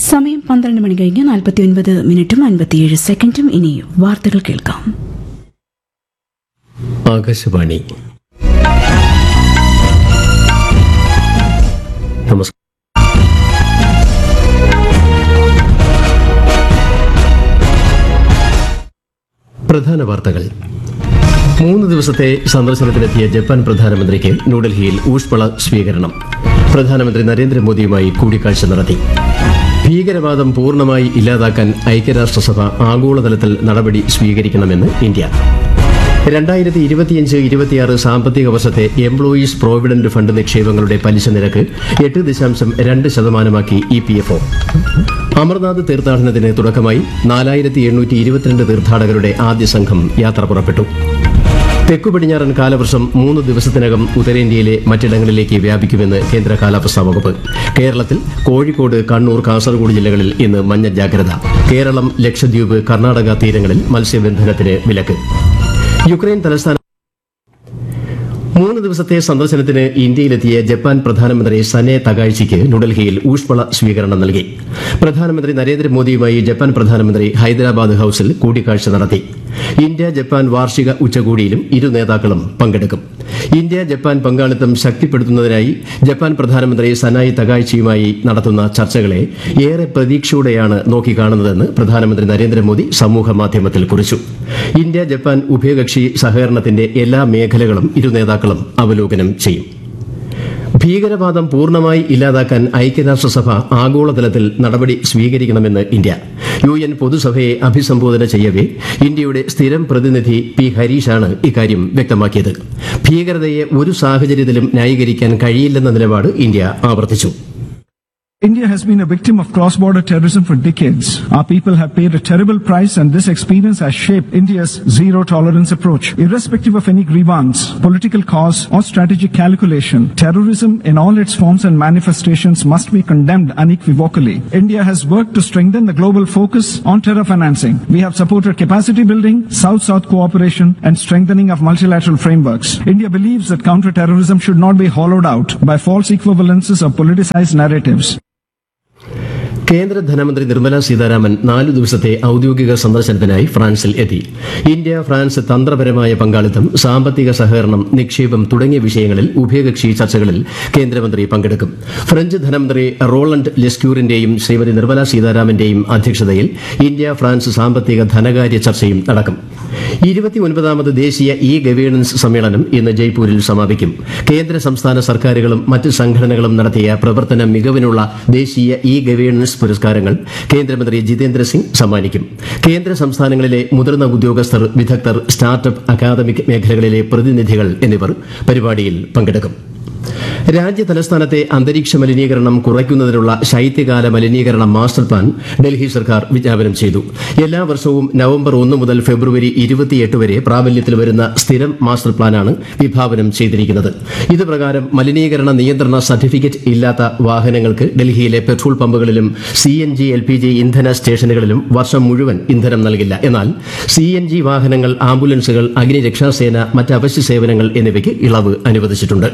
സമയം പന്ത്രണ്ട് മണി കഴിഞ്ഞ് നാൽപ്പത്തി ഒൻപത് മിനിറ്റും അൻപത്തിയേഴ് സെക്കൻഡും ഇനി വാർത്തകൾ കേൾക്കാം ആകാശവാണി നമസ്കാരം പ്രധാന വാർത്തകൾ മൂന്ന് ദിവസത്തെ സന്ദർശനത്തിനെത്തിയ ജപ്പാൻ പ്രധാനമന്ത്രിക്ക് ന്യൂഡൽഹിയിൽ ഊഷ്മള സ്വീകരണം പ്രധാനമന്ത്രി നരേന്ദ്രമോദിയുമായി കൂടിക്കാഴ്ച നടത്തി ഭീകരവാദം പൂർണ്ണമായി ഇല്ലാതാക്കാൻ ഐക്യരാഷ്ട്രസഭ ആഗോളതലത്തിൽ നടപടി സ്വീകരിക്കണമെന്ന് ഇന്ത്യ രണ്ടായിരത്തി ഇരുപത്തിയഞ്ച് ഇരുപത്തിയാറ് സാമ്പത്തിക വർഷത്തെ എംപ്ലോയീസ് പ്രോവിഡന്റ് ഫണ്ട് നിക്ഷേപങ്ങളുടെ പലിശ നിരക്ക് എട്ട് ദശാംശം രണ്ട് ശതമാനമാക്കി E P F O Amarnath തീർത്ഥാടനത്തിന് തുടക്കമായി നാലായിരത്തി എണ്ണൂറ്റി ഇരുപത്തിരണ്ട് തീർത്ഥാടകരുടെ ആദ്യ സംഘം യാത്ര പുറപ്പെട്ടു തെക്കു പടിഞ്ഞാറൻ കാലവർഷം മൂന്ന് ദിവസത്തിനകം ഉത്തരേന്ത്യയിലെ മറ്റിടങ്ങളിലേക്ക് വ്യാപിക്കുമെന്ന് കേന്ദ്ര കാലാവസ്ഥാ വകുപ്പ് കേരളത്തിൽ കോഴിക്കോട് കണ്ണൂർ കാസർഗോഡ് ജില്ലകളിൽ ഇന്ന് മഞ്ഞ ജാഗ്രത കേരളം ലക്ഷദ്വീപ് കർണാടക തീരങ്ങളിൽ മത്സ്യബന്ധനത്തിന് വിലക്ക് യുക്രൈൻ തലസ്ഥാന മൂന്ന് ദിവസത്തെ സന്ദർശനത്തിന് ഇന്ത്യയിലെത്തിയ ജപ്പാൻ പ്രധാനമന്ത്രി സനെ തകാഴ്ചയ്ക്ക് ന്യൂഡൽഹിയിൽ ഊഷ്മള സ്വീകരണം നൽകി പ്രധാനമന്ത്രി നരേന്ദ്രമോദിയുമായി ജപ്പാൻ പ്രധാനമന്ത്രി ഹൈദരാബാദ് ഹൌസിൽ കൂടിക്കാഴ്ച നടത്തി ഇന്ത്യ ജപ്പാൻ വാർഷിക ഉച്ചകോടിയിലും ഇരു നേതാക്കളും പങ്കെടുക്കും ഇന്ത്യ ജപ്പാൻ പങ്കാളിത്തം ശക്തിപ്പെടുത്തുന്നതിനായി ജപ്പാൻ പ്രധാനമന്ത്രി സനായി തകാഴ്ചയുമായി നടത്തുന്ന ചർച്ചകളെ ഏറെ പ്രതീക്ഷയോടെയാണ് നോക്കിക്കാണുന്നതെന്ന് പ്രധാനമന്ത്രി നരേന്ദ്രമോദി സമൂഹ മാധ്യമത്തിൽ കുറിച്ചു ഇന്ത്യ ജപ്പാൻ ഉഭയകക്ഷി സഹകരണത്തിന്റെ എല്ലാ മേഖലകളും ഇരു നേതാക്കളും അവലോകനം ചെയ്യും ഭീകരവാദം പൂർണ്ണമായി ഇല്ലാതാക്കാൻ ഐക്യരാഷ്ട്രസഭ ആഗോളതലത്തിൽ നടപടി സ്വീകരിക്കണമെന്ന് ഇന്ത്യ യു എൻ പൊതുസഭയെ അഭിസംബോധന ചെയ്യവേ ഇന്ത്യയുടെ സ്ഥിരം പ്രതിനിധി പി ഹരീഷാണ് ഇക്കാര്യം വ്യക്തമാക്കിയത് ഭീകരതയെ ഒരു സാഹചര്യത്തിലും ന്യായീകരിക്കാൻ കഴിയില്ലെന്ന നിലപാട് ഇന്ത്യ ആവർത്തിച്ചു India has been a victim of cross-border terrorism for decades. Our people have paid a terrible price and this experience has shaped India's zero-tolerance approach. Irrespective of any grievance, political cause or strategic calculation, terrorism in all its forms and manifestations must be condemned unequivocally. India has worked to strengthen the global focus on terror financing. We have supported capacity building, South-South cooperation and strengthening of multilateral frameworks. India believes that counter-terrorism should not be hollowed out by false equivalences or politicized narratives. കേന്ദ്ര ധനമന്ത്രി നിർമ്മല സീതാരാമൻ നാലു ദിവസത്തെ ഔദ്യോഗിക സന്ദർശനത്തിനായി ഫ്രാൻസിൽ എത്തി India France തന്ത്രപരമായ പങ്കാളിത്തം സാമ്പത്തിക സഹകരണം നിക്ഷേപം തുടങ്ങിയ വിഷയങ്ങളിൽ ഉഭയകക്ഷി ചർച്ചകളിൽ കേന്ദ്രമന്ത്രി പങ്കെടുക്കും ഫ്രഞ്ച് ധനമന്ത്രി റോളണ്ട് ലെസ്ക്യൂറിന്റെയും ശ്രീമതി നിർമ്മല സീതാരാമന്റെയും അധ്യക്ഷതയിൽ ഇന്ത്യ ഫ്രാൻസ് സാമ്പത്തിക ധനകാര്യ ചർച്ചയും നടക്കും ഇരുപത്തിയൊൻപതാമത് ദേശീയ ഇ ഗവേണൻസ് സമ്മേളനം ഇന്ന് ജയ്പൂരിൽ സമാപിക്കും കേന്ദ്ര സംസ്ഥാന സർക്കാരുകളും മറ്റ് സംഘടനകളും നടത്തിയ പ്രവർത്തന മികവിനുള്ള ദേശീയ ഇ ഗവേണൻസ് പുരസ്കാരങ്ങൾ കേന്ദ്രമന്ത്രി ജിതേന്ദ്ര സിംഗ് സമ്മാനിക്കും കേന്ദ്ര സംസ്ഥാനങ്ങളിലെ മുതിർന്ന ഉദ്യോഗസ്ഥർ വിദഗ്ധർ സ്റ്റാർട്ടപ്പ് അക്കാദമിക് മേഖലകളിലെ പ്രതിനിധികൾ എന്നിവർ പരിപാടിയിൽ പങ്കെടുക്കും രാജ്യ തലസ്ഥാനത്തെ അന്തരീക്ഷ മലിനീകരണം കുറയ്ക്കുന്നതിനുള്ള ശൈത്യകാല മലിനീകരണ മാസ്റ്റർ പ്ലാൻ ഡൽഹി സർക്കാർ വിജ്ഞാപനം ചെയ്തു എല്ലാ വർഷവും നവംബർ ഒന്ന് മുതൽ ഫെബ്രുവരി ഇരുപത്തിയെട്ട് വരെ പ്രാബല്യത്തിൽ വരുന്ന സ്ഥിരം മാസ്റ്റർ പ്ലാനാണ് വിഭാവനം ചെയ്തിരിക്കുന്നത് ഇത് പ്രകാരം മലിനീകരണ നിയന്ത്രണ സർട്ടിഫിക്കറ്റ് ഇല്ലാത്ത വാഹനങ്ങൾക്ക് ഡൽഹിയിലെ പെട്രോൾ പമ്പുകളിലും C N G L P G ഇന്ധന സ്റ്റേഷനുകളിലും വർഷം മുഴുവൻ ഇന്ധനം നൽകില്ല എന്നാൽ സി എൻ ജി വാഹനങ്ങൾ ആംബുലൻസുകൾ അഗ്നിരക്ഷാസേന മറ്റ് അവശ്യ സേവനങ്ങൾ എന്നിവയ്ക്ക് ഇളവ് അനുവദിച്ചിട്ടുണ്ട്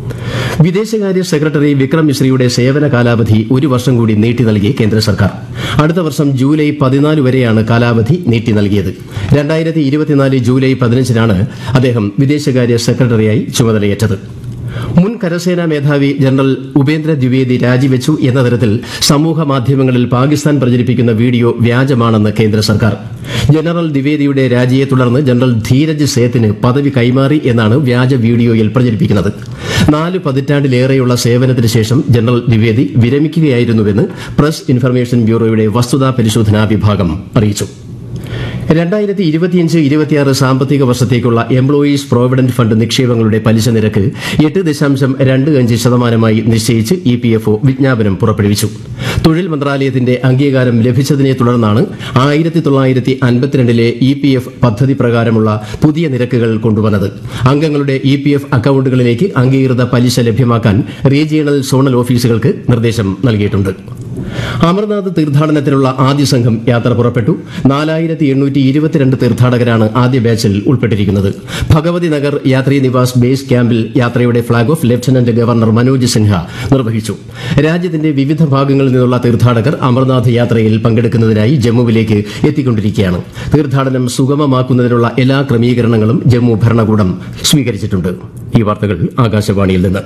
വിദേശകാര്യ സെക്രട്ടറി വിക്രം മിശ്രയുടെ സേവന കാലാവധി ഒരു വർഷം കൂടി നീട്ടി നൽകി കേന്ദ്ര സർക്കാർ അടുത്ത വർഷം ജൂലൈ പതിനാല് വരെയാണ് കാലാവധി നീട്ടി നൽകിയത് രണ്ടായിരത്തി ഇരുപത്തിനാല് ജൂലൈ പതിനഞ്ചിനാണ് അദ്ദേഹം വിദേശകാര്യ സെക്രട്ടറിയായി ചുമതലയേറ്റത് മുൻ കരസേനാ മേധാവി ജനറൽ ഉപേന്ദ്ര ദ്വിവേദി രാജിവെച്ചു എന്ന തരത്തിൽ സമൂഹ മാധ്യമങ്ങളിൽ പാകിസ്ഥാൻ പ്രചരിപ്പിക്കുന്ന വീഡിയോ വ്യാജമാണെന്ന് കേന്ദ്ര സർക്കാർ ജനറൽ ദ്വിവേദിയുടെ രാജിയെ തുടർന്ന് ജനറൽ ധീരജ് സേത്തിന് പദവി കൈമാറി എന്നാണ് വ്യാജ വീഡിയോയിൽ പ്രചരിപ്പിക്കുന്നത് നാല് പതിറ്റാണ്ടിലേറെയുള്ള സേവനത്തിന് ശേഷം ജനറൽ ദ്വിവേദി വിരമിക്കുകയായിരുന്നുവെന്ന് പ്രസ് ഇൻഫർമേഷൻ ബ്യൂറോയുടെ വസ്തുതാ പരിശോധനാ വിഭാഗം അറിയിച്ചു രണ്ടായിരത്തി ഇരുപത്തിയഞ്ച് ഇരുപത്തിയാറ് സാമ്പത്തിക വർഷത്തേക്കുള്ള എംപ്ലോയീസ് പ്രോവിഡന്റ് ഫണ്ട് നിക്ഷേപങ്ങളുടെ പലിശ നിരക്ക് എട്ട് ദശാംശം രണ്ട് അഞ്ച് ശതമാനമായി നിശ്ചയിച്ച് ഇ പി എഫ് ഒ വിജ്ഞാപനം പുറപ്പെടുവിച്ചു തൊഴിൽ മന്ത്രാലയത്തിന്റെ അംഗീകാരം ലഭിച്ചതിനെ തുടർന്നാണ് ആയിരത്തി തൊള്ളായിരത്തി അൻപത്തിരണ്ടിലെ ഇ പി എഫ് പദ്ധതി പ്രകാരമുള്ള പുതിയ നിരക്കുകൾ കൊണ്ടുവന്നത് അംഗങ്ങളുടെ ഇ പി എഫ് അക്കൌണ്ടുകളിലേക്ക് അംഗീകൃത പലിശ ലഭ്യമാക്കാൻ റീജിയണൽ സോണൽ ഓഫീസുകൾക്ക് നിർദ്ദേശം നൽകിയിട്ടുണ്ട് അമർനാഥ് തീർത്ഥാടനത്തിനുള്ള ആദ്യ സംഘം യാത്ര പുറപ്പെട്ടു നാലായിരത്തി എണ്ണൂറ്റി ഇരുപത്തിരണ്ട് തീർത്ഥാടകരാണ് ആദ്യ ബാച്ചിൽ ഉൾപ്പെട്ടിരിക്കുന്നത് ഭഗവതി നഗർ യാത്രീ നിവാസ് ബേസ് ക്യാമ്പിൽ യാത്രയുടെ flag off lieutenant governor Manoj Sinha നിർവഹിച്ചു രാജ്യത്തിന്റെ വിവിധ ഭാഗങ്ങളിൽ നിന്നുള്ള തീർത്ഥാടകർ അമർനാഥ് യാത്രയിൽ പങ്കെടുക്കുന്നതിനായി ജമ്മുവിലേക്ക് എത്തിക്കൊണ്ടിരിക്കുകയാണ് തീർത്ഥാടനം സുഗമമാക്കുന്നതിനുള്ള എല്ലാ ക്രമീകരണങ്ങളും ജമ്മു ഭരണകൂടം സ്വീകരിച്ചിട്ടുണ്ട് ഈ വാർത്തകൾ ആകാശവാണിയിൽ നിന്ന്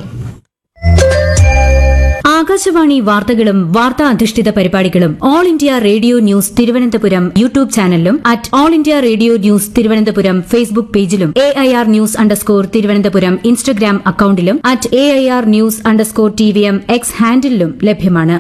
ആകാശവാണി വാർത്തകളും വാർത്താ അധിഷ്ഠിത പരിപാടികളും All India Radio news Thiruvananthapuram YouTube ചാനലിലും at All India Radio news Thiruvananthapuram Facebook പേജിലും A I R news underscore Thiruvananthapuram Instagram അക്കൌണ്ടിലും at A I R news underscore T V M X ഹാൻഡിലും ലഭ്യമാണ്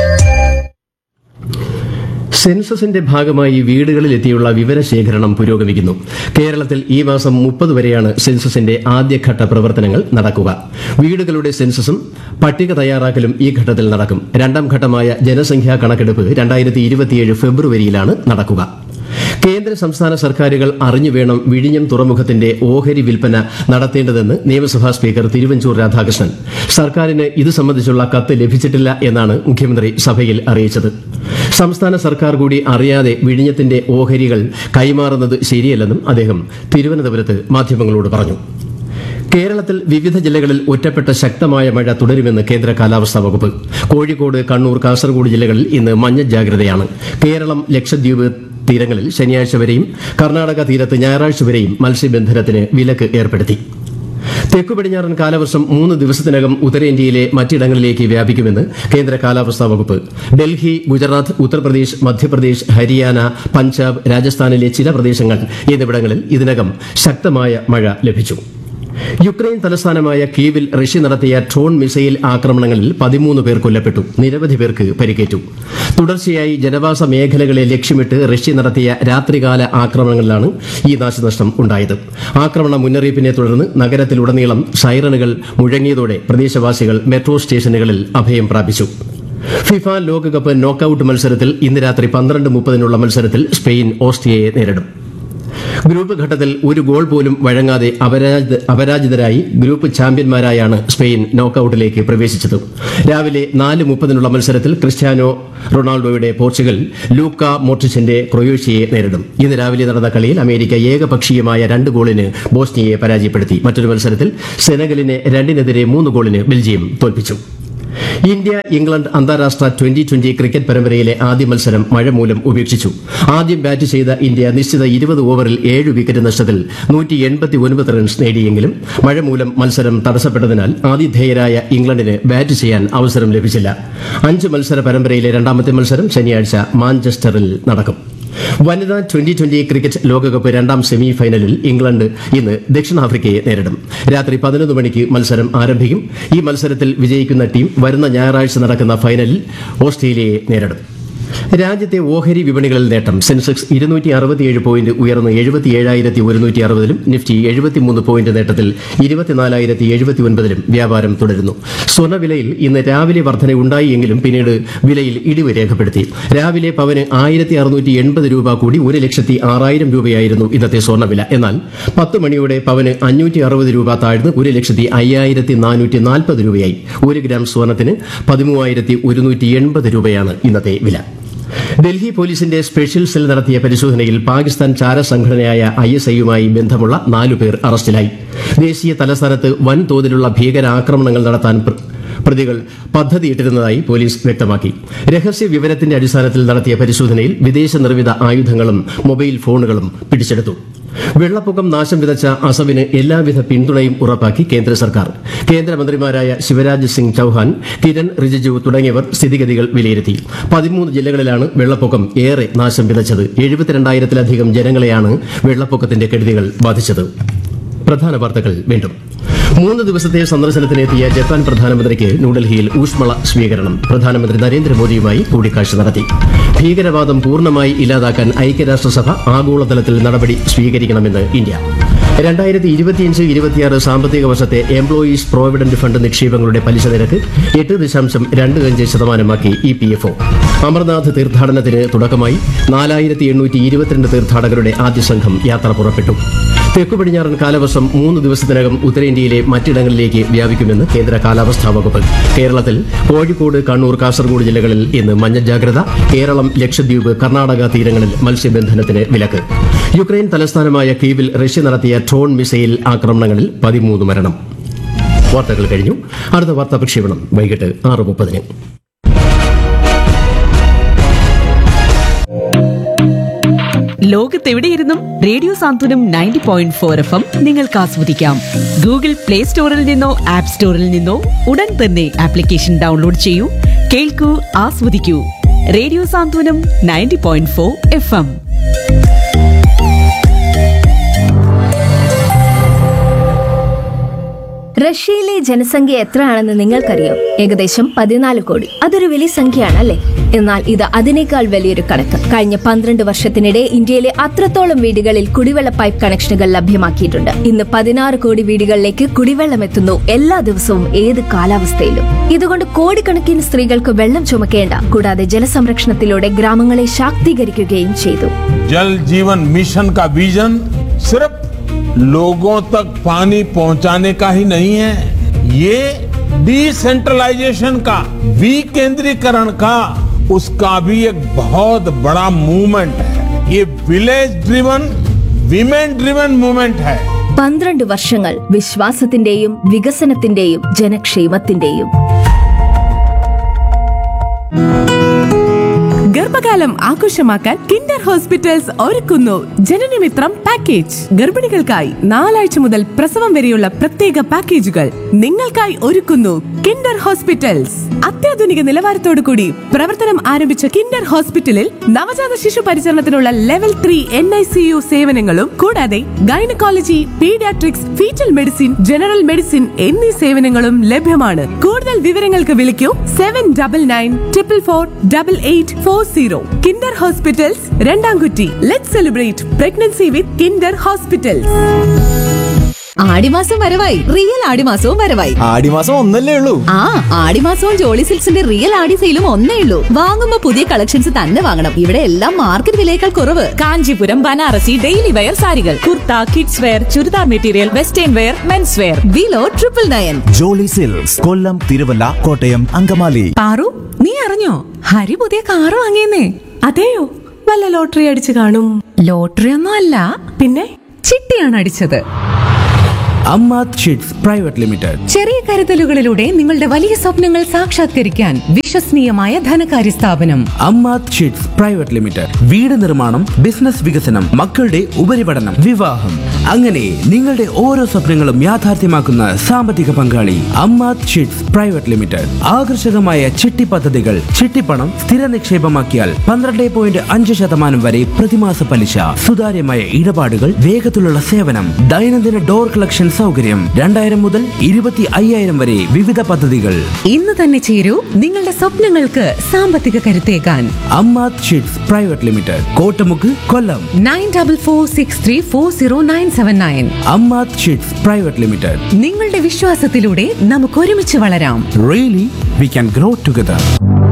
സെൻസസിന്റെ ഭാഗമായി വീടുകളിൽ എത്തിയുള്ള വിവരശേഖരണം പുരോഗമിക്കുന്നു കേരളത്തിൽ ഈ മാസം മുപ്പത് വരെയാണ് സെൻസസിന്റെ ആദ്യഘട്ട പ്രവർത്തനങ്ങൾ നടക്കുക വീടുകളുടെ സെൻസസും പട്ടിക തയ്യാറാക്കലും ഈ ഘട്ടത്തിൽ നടക്കും രണ്ടാം ഘട്ടമായ ജനസംഖ്യാ കണക്കെടുപ്പ് രണ്ടായിരത്തി ഇരുപത്തിയേഴ് ഫെബ്രുവരിയിലാണ് നടക്കുക കേന്ദ്ര സംസ്ഥാന സർക്കാരുകൾ അറിഞ്ഞു വേണം വിഴിഞ്ഞം തുറമുഖത്തിന്റെ ഓഹരി വിൽപ്പന നടത്തേണ്ടതെന്ന് നിയമസഭാ സ്പീക്കർ തിരുവഞ്ചൂർ രാധാകൃഷ്ണൻ സർക്കാരിന് ഇത് സംബന്ധിച്ചുള്ള കത്ത് ലഭിച്ചിട്ടില്ല എന്നാണ് മുഖ്യമന്ത്രി സഭയിൽ അറിയിച്ചത് സംസ്ഥാന സർക്കാർ കൂടി അറിയാതെ വിഴിഞ്ഞത്തിന്റെ ഓഹരികൾ കൈമാറുന്നത് ശരിയല്ലെന്നും അദ്ദേഹം തിരുവനന്തപുരത്ത് മാധ്യമങ്ങളോട് പറഞ്ഞു കേരളത്തിൽ വിവിധ ജില്ലകളിൽ ഒറ്റപ്പെട്ട ശക്തമായ മഴ തുടരുമെന്ന് കേന്ദ്ര കാലാവസ്ഥാ വകുപ്പ് കോഴിക്കോട് കണ്ണൂർ കാസർഗോഡ് ജില്ലകളിൽ ഇന്ന് മഞ്ഞ ജാഗ്രതയാണ് കേരളം ലക്ഷദ്വീപ് തീരങ്ങളിൽ ശനിയാഴ്ച വരെയും കർണാടക തീരത്ത് ഞായറാഴ്ച വരെയും മത്സ്യബന്ധനത്തിന് വിലക്ക് ഏർപ്പെടുത്തി തെക്കു പടിഞ്ഞാറൻ കാലവർഷം മൂന്ന് ദിവസത്തിനകം ഉത്തരേന്ത്യയിലെ മറ്റിടങ്ങളിലേക്ക് വ്യാപിക്കുമെന്ന് കേന്ദ്ര കാലാവസ്ഥാ വകുപ്പ് ഡൽഹി ഗുജറാത്ത് ഉത്തർപ്രദേശ് മധ്യപ്രദേശ് ഹരിയാന പഞ്ചാബ് രാജസ്ഥാനിലെ ചില പ്രദേശങ്ങൾ എന്നിവിടങ്ങളിൽ ഇതിനകം ശക്തമായ മഴ ലഭിച്ചു യുക്രൈൻ തലസ്ഥാനമായ കീവിൽ റഷ്യ നടത്തിയ ഡ്രോൺ മിസൈൽ ആക്രമണങ്ങളിൽ പതിമൂന്ന് പേർ കൊല്ലപ്പെട്ടു നിരവധി പേർക്ക് പരിക്കേറ്റു തുടർച്ചയായി ജനവാസ മേഖലകളെ ലക്ഷ്യമിട്ട് റഷ്യ നടത്തിയ രാത്രികാല ആക്രമണങ്ങളിലാണ് ഈ നാശനഷ്ടം ഉണ്ടായത് ആക്രമണ മുന്നറിയിപ്പിനെ തുടർന്ന് നഗരത്തിലുടനീളം സൈറണുകൾ മുഴങ്ങിയതോടെ പ്രദേശവാസികൾ മെട്രോ സ്റ്റേഷനുകളിൽ അഭയം പ്രാപിച്ചു ഫിഫ ലോകകപ്പ് നോക്കൌട്ട് മത്സരത്തിൽ ഇന്ന് രാത്രി പന്ത്രണ്ട് മുപ്പതിനുള്ള മത്സരത്തിൽ സ്പെയിൻ ഓസ്ട്രിയയെ നേരിടും ഗ്രൂപ്പ് ഘട്ടത്തിൽ ഒരു ഗോൾ പോലും വഴങ്ങാതെ അപരാജിത അപരാജിതരായി ഗ്രൂപ്പ് ചാമ്പ്യന്മാരായാണ് സ്പെയിൻ നോക്കൌട്ടിലേക്ക് പ്രവേശിച്ചത് രാവിലെ നാല് മുപ്പതിനുള്ള മത്സരത്തിൽ ക്രിസ്ത്യാനോ റൊണാൾഡോയുടെ പോർച്ചുഗൽ ലൂക്ക മോട്രിച്ചിന്റെ ക്രൊയേഷ്യയെ നേരിടും ഇന്ന് രാവിലെ നടന്ന കളിയിൽ അമേരിക്ക ഏകപക്ഷീയമായ രണ്ട് ഗോളിന് ബോസ്നിയയെ പരാജയപ്പെടുത്തി മറ്റൊരു മത്സരത്തിൽ സെനഗലിനെ രണ്ടിനെതിരെ മൂന്ന് ഗോളിന് ബെൽജിയം തോൽപ്പിച്ചു ഇന്ത്യ ഇംഗ്ലണ്ട് അന്താരാഷ്ട്ര ട്വന്റി ട്വന്റി ക്രിക്കറ്റ് പരമ്പരയിലെ ആദ്യ മത്സരം മഴ മൂലം ഉപേക്ഷിച്ചു ആദ്യം ബാറ്റ് ചെയ്ത ഇന്ത്യ നിശ്ചിത ഇരുപത് ഓവറിൽ ഏഴ് വിക്കറ്റ് നഷ്ടത്തിൽ നൂറ്റി എൺപത്തി ഒൻപത് റൺസ് നേടിയെങ്കിലും മഴ മൂലം മത്സരം തടസ്സപ്പെട്ടതിനാൽ ആതിഥേയരായ ഇംഗ്ലണ്ടിന് ബാറ്റ് ചെയ്യാൻ അവസരം ലഭിച്ചില്ല അഞ്ച് മത്സര പരമ്പരയിലെ രണ്ടാമത്തെ മത്സരം ശനിയാഴ്ച മാഞ്ചസ്റ്ററിൽ നടക്കും വനിതാ ട്വന്റി ട്വന്റി ക്രിക്കറ്റ് ലോകകപ്പ് രണ്ടാം സെമി ഫൈനലിൽ ഇംഗ്ലണ്ട് ഇന്ന് ദക്ഷിണാഫ്രിക്കയെ നേരിടും രാത്രി പതിനൊന്ന് മണിക്ക് മത്സരം ആരംഭിക്കും ഈ മത്സരത്തിൽ വിജയിക്കുന്ന ടീം വരുന്ന ഞായറാഴ്ച നടക്കുന്ന ഫൈനലിൽ ഓസ്ട്രേലിയയെ നേരിടും രാജ്യത്തെ ഓഹരി വിപണികളിൽ നേട്ടം സെൻസെക്സ് ഇരുന്നൂറ്റി അറുപത്തിയേഴ് പോയിന്റ് ഉയർന്ന് എഴുപത്തിയേഴായിരത്തി ഒരുന്നൂറ്റി അറുപതിലും നിഫ്റ്റി എഴുപത്തിമൂന്ന് പോയിന്റ് നേട്ടത്തിൽ ഇരുപത്തിനാലായിരത്തി എഴുപത്തി ഒൻപതിലും വ്യാപാരം തുടരുന്നു സ്വർണ്ണവിലയിൽ ഇന്ന് രാവിലെ വർധന ഉണ്ടായിയെങ്കിലും പിന്നീട് വിലയിൽ ഇടിവ് രേഖപ്പെടുത്തി രാവിലെ പവന് ആയിരത്തി അറുന്നൂറ്റി എൺപത് രൂപ കൂടി ഒരു ലക്ഷത്തി ആറായിരം രൂപയായിരുന്നു ഇന്നത്തെ സ്വർണ്ണവില എന്നാൽ പത്ത് മണിയോടെ പവന് അഞ്ഞൂറ്റി അറുപത് രൂപ താഴ്ന്ന് ഒരു ലക്ഷത്തി അയ്യായിരത്തി നാനൂറ്റി നാൽപ്പത് രൂപയായി ഒരു ഗ്രാം സ്വർണ്ണത്തിന് പതിമൂവായിരത്തി ഒരുന്നൂറ്റി എൺപത് രൂപയാണ് ഇന്നത്തെ വില ഡൽഹി പോലീസിന്റെ സ്പെഷ്യൽ സെൽ നടത്തിയ പരിശോധനയിൽ പാകിസ്ഥാൻ ചാരസംഘടനയായ ഐ എസ് ഐയുമായി ബന്ധമുള്ള നാലുപേർ അറസ്റ്റിലായി ദേശീയ തലസ്ഥാനത്ത് വൻതോതിലുള്ള ഭീകരാക്രമണങ്ങൾ നടത്താൻ പ്ര- പ്രതികൾ പദ്ധതിയിട്ടിരുന്നതായി പോലീസ് വ്യക്തമാക്കി രഹസ്യ വിവരത്തിന്റെ അടിസ്ഥാനത്തിൽ നടത്തിയ പരിശോധനയിൽ വിദേശ നിർമ്മിത ആയുധങ്ങളും മൊബൈൽ ഫോണുകളും പിടിച്ചെടുത്തു വെള്ളപ്പൊക്കം നാശം വിതച്ച അസമിന് എല്ലാവിധ പിന്തുണയും ഉറപ്പാക്കി കേന്ദ്ര സർക്കാർ കേന്ദ്രമന്ത്രിമാരായ ശിവരാജ് സിംഗ് ചൌഹാൻ കിരൺ റിജിജു തുടങ്ങിയവർ സ്ഥിതിഗതികൾ വിലയിരുത്തി പതിമൂന്ന് ജില്ലകളിലാണ് വെള്ളപ്പൊക്കം ഏറെ നാശം വിതച്ചത് എഴുപത്തിരണ്ടായിരത്തിലധികം ജനങ്ങളെയാണ് വെള്ളപ്പൊക്കത്തിന്റെ കെടുതികൾ ബാധിച്ചത് പ്രധാന വാർത്തകൾ വീണ്ടും മൂന്ന് ദിവസത്തെ സന്ദർശനത്തിനെത്തിയ ജപ്പാൻ പ്രധാനമന്ത്രിക്ക് ന്യൂഡൽഹിയിൽ ഊഷ്മള സ്വീകരണം പ്രധാനമന്ത്രി നരേന്ദ്രമോദിയുമായി കൂടിക്കാഴ്ച നടത്തി ഭീകരവാദം പൂർണ്ണമായി ഇല്ലാതാക്കാൻ ഐക്യരാഷ്ട്രസഭ ആഗോളതലത്തിൽ നടപടി സ്വീകരിക്കണമെന്ന് ഇന്ത്യ രണ്ടായിരത്തി ഇരുപത്തിയഞ്ച് ഇരുപത്തിയാറ് സാമ്പത്തിക വർഷത്തെ എംപ്ലോയീസ് പ്രോവിഡന്റ് ഫണ്ട് നിക്ഷേപങ്ങളുടെ പലിശ നിരക്ക് എട്ട് ദശാംശം രണ്ട് അഞ്ച് ശതമാനമാക്കി E P F O Amarnath തീർത്ഥാടനത്തിന് തുടക്കമായി നാലായിരത്തി എണ്ണൂറ്റി ഇരുപത്തിരണ്ട് തീർത്ഥാടകരുടെ ആദ്യ സംഘം യാത്ര പുറപ്പെട്ടു തെക്കു പടിഞ്ഞാറൻ കാലവർഷം മൂന്ന് ദിവസത്തിനകം ഉത്തരേന്ത്യയിലെ മറ്റിടങ്ങളിലേക്ക് വ്യാപിക്കുമെന്ന് കേന്ദ്ര കാലാവസ്ഥാ വകുപ്പ് കേരളത്തിൽ കോഴിക്കോട് കണ്ണൂർ കാസർഗോഡ് ജില്ലകളിൽ ഇന്ന് മഞ്ഞ ജാഗ്രത കേരളം ലക്ഷദ്വീപ് കർണാടക തീരങ്ങളിൽ മത്സ്യബന്ധനത്തിന് വിലക്ക് യുക്രൈൻ തലസ്ഥാനമായ കീവിൽ റഷ്യ നടത്തിയ ഡ്രോൺ മിസൈൽ ആക്രമണങ്ങളിൽ പതിമൂന്ന് മരണം വാർത്തകൾ കഴിഞ്ഞു അടുത്ത വാർത്താ പ്രക്ഷേപണം വൈകിട്ട് ആറ് മുപ്പതിന് ലോകത്തെവിടെയിരുന്നും radio Santhwanam ninety point four F M നിങ്ങൾക്ക് ആസ്വദിക്കാം ഗൂഗിൾ പ്ലേ സ്റ്റോറിൽ നിന്നോ ആപ്പ് സ്റ്റോറിൽ നിന്നോ ഉടൻ തന്നെ ആപ്ലിക്കേഷൻ ഡൗൺലോഡ് ചെയ്യൂ കേൾക്കൂ ആസ്വദിക്കൂ radio Santhwanam ninety point four F M റഷ്യയിലെ ജനസംഖ്യ എത്രയാണെന്ന് നിങ്ങൾക്കറിയോ ഏകദേശം പതിനാല് കോടി അതൊരു വലിയ സംഖ്യയാണ് അല്ലേ എന്നാൽ ഇത് അതിനേക്കാൾ വലിയൊരു കണക്ക് കഴിഞ്ഞ പന്ത്രണ്ട് വർഷത്തിനിടെ ഇന്ത്യയിലെ അത്രത്തോളം വീടുകളിൽ കുടിവെള്ള പൈപ്പ് കണക്ഷനുകൾ ലഭ്യമാക്കിയിട്ടുണ്ട് ഇന്ന് പതിനാറ് കോടി വീടുകളിലേക്ക് കുടിവെള്ളം എത്തുന്നു എല്ലാ ദിവസവും ഏത് കാലാവസ്ഥയിലും ഇതുകൊണ്ട് കോടിക്കണക്കിന് സ്ത്രീകൾക്ക് വെള്ളം ചുമക്കേണ്ട കൂടാതെ ജലസംരക്ഷണത്തിലൂടെ ഗ്രാമങ്ങളെ ശാക്തീകരിക്കുകയും ചെയ്തു जल जीवन मिशन का विजन सिर्फ लोगों तक पानी पहुंचाने का ही नहीं है ये डिसेंट्रलाइजेशन का विकेंद्रीकरण का उसका भी एक बहुत बड़ा मूवमेंट है ये village driven women driven movement है പന്ത്രണ്ട് വർഷങ്ങൾ വിശ്വാസത്തിന്റെയും വികസനത്തിന്റെയും ജനക്ഷേമത്തിന്റെയും ഗർഭകാലം ആഘോഷമാക്കാൻ കിൻഡർ ഹോസ്പിറ്റൽസ് ഒരുക്കുന്നു ജനനമിത്രം പാക്കേജ് ഗർഭിണികൾക്കായി നാലാഴ്ച മുതൽ പ്രസവം വരെയുള്ള പ്രത്യേക പാക്കേജുകൾ നിങ്ങൾക്കായി ഒരുക്കുന്നു കിൻഡർ ഹോസ്പിറ്റൽസ് അത്യാധുനിക നിലവാരത്തോടു കൂടി പ്രവർത്തനം ആരംഭിച്ച കിൻഡർ ഹോസ്പിറ്റലിൽ നവജാത ശിശു പരിചരണത്തിനുള്ള level three N I C U സേവനങ്ങളും കൂടാതെ gynaecology paediatrics foetal medicine general medicine എന്നീ സേവനങ്ങളും ലഭ്യമാണ് കൂടുതൽ വിവരങ്ങൾക്ക് വിളിക്കൂ seven double nine triple four double eight four zero Kinder hospitals രണ്ടാംകുറ്റി let celebrate pregnancy with Kinder hospitals ആടിമാസം വരവായി റിയൽ ആടിമാസവും വരവായി ആടിമാസം ഒന്നല്ലേ ഉള്ളൂ ആ ആടിമാസവും ജോളി സിൽക്സിന്റെ റിയൽ ആടി സെയിലും ഒന്നേ ഉള്ളൂ വാങ്ങുമ്പോ പുതിയ കളക്ഷൻസ് തന്നെ വാങ്ങണം ഇവിടെ എല്ലാം മാർക്കറ്റ് വിലയേക്കാൾ കുറവ് കാഞ്ചീപുരം ബനാറസി ഡെയിലി വെയർ സാരികൾ kurta kids wear churidar material western wear mens wear below triple nine Jolly silks Kollam Thiruvalla Kottayam Angamaly Paru നീ അറിഞ്ഞോ ഹരി പുതിയ കാറ് വാങ്ങിയെന്നേ അതെയോ വല്ല ലോട്ടറി അടിച്ചു കാണും ലോട്ടറി ഒന്നും അല്ല പിന്നെ ചിട്ടിയാണ് അടിച്ചത് അമ്മാത് ഷീറ്റ്സ് പ്രൈവറ്റ് ലിമിറ്റഡ് ചെറിയ കരുതലുകളിലൂടെ നിങ്ങളുടെ വലിയ സ്വപ്നങ്ങൾ സാക്ഷാത്കരിക്കാൻ വിശ്വസനീയമായ ധനകാര്യ സ്ഥാപനം അമ്മാത് ഷീറ്റ്സ് പ്രൈവറ്റ് ലിമിറ്റഡ് വീട് നിർമ്മാണം ബിസിനസ് വികസനം മക്കളുടെ ഉപരിപഠനം വിവാഹം അങ്ങനെ നിങ്ങളുടെ ഓരോ സ്വപ്നങ്ങളും യാഥാർത്ഥ്യമാക്കുന്ന സാമ്പത്തിക പങ്കാളി അമ്മാത് ഷീറ്റ്സ് പ്രൈവറ്റ് ലിമിറ്റഡ് ആകർഷകമായ ചിട്ടി പദ്ധതികൾ ചിട്ടിപ്പണം സ്ഥിര നിക്ഷേപമാക്കിയാൽ പന്ത്രണ്ട് പോയിന്റ് അഞ്ച് ശതമാനം വരെ പ്രതിമാസ പലിശ സുതാര്യമായ ഇടപാടുകൾ വേഗത്തിലുള്ള സേവനം ദൈനംദിന ഡോർ കളക്ഷൻ സൗകര്യം രണ്ടായിരം മുതൽ ഇരുപത്തി അയ്യായിരം വരെ വിവിധ പദ്ധതികൾ ഇന്ന് തന്നെ ചേരൂ നിങ്ങളുടെ സ്വപ്നങ്ങൾക്ക് സാമ്പത്തിക കരുത്തേകാൻ Ammath chits private limited Kottamukku Kollam nine double four six three four zero nine seven nine Ammath chits private limited നിങ്ങളുടെ വിശ്വാസത്തിലൂടെ നമുക്ക് ഒരുമിച്ച് വളരാം really we can grow together